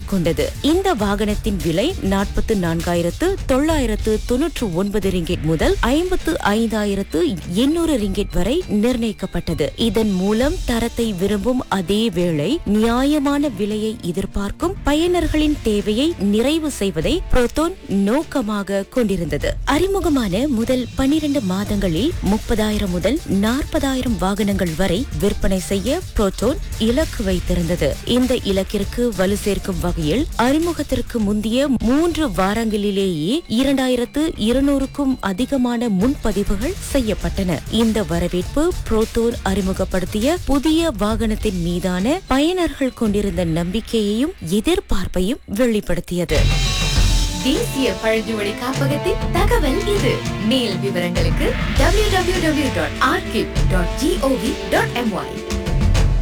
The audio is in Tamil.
கொண்டது இந்த வாகனத்தின் விலை நாற்பத்து நான்காயிரத்து தொள்ளாயிரத்து தொன்னூற்று ஒன்பது ரிங்கெட் முதல் ஐம்பத்து ஐந்தாயிரத்து எண்ணூறு ரிங்கெட் வரை நிர்ணயிக்கப்பட்டது இதன் மூலம் தரத்தை விரும்பும் அதே வேளை நியாயமான விலையை எதிர்பார்க்கும் பயனர்களின் தேவையை நிறைவு செய்வதை புரோட்டோன் நோக்கமாக கொண்டிருந்தது அறிமுகமான முதல் பனிரெண்டு மாதங்களில் முப்பதாயிரம் முதல் நாற்பதாயிரம் வாகனங்கள் வரை விற்பனை செய்ய புரோட்டோன் இலக்கு வைத்திருந்தது இந்த இலக்கிற்கு வலு சேர்க்கும் வகையில் அறிமுகத்திற்கு முந்தைய மூன்று வாரங்களிலேயே இரண்டாயிரத்து இருநூறுக்கும் அதிகமான முன்பதிவுகள் செய்யப்பட்டன இந்த வரவேற்பு புரோட்டோன் அறிமுகப்படுத்திய புதிய வாகனத்தின் மீதான பயனர்கள் கொண்டிருந்த நம்பிக்கையையும் எதிர்பார்ப்பையும் வெளிப்படுத்தியது தேசிய பழங்குடி காப்பகத்தின் தகவல் இது மேல் விவரங்களுக்கு www.archive.gov.my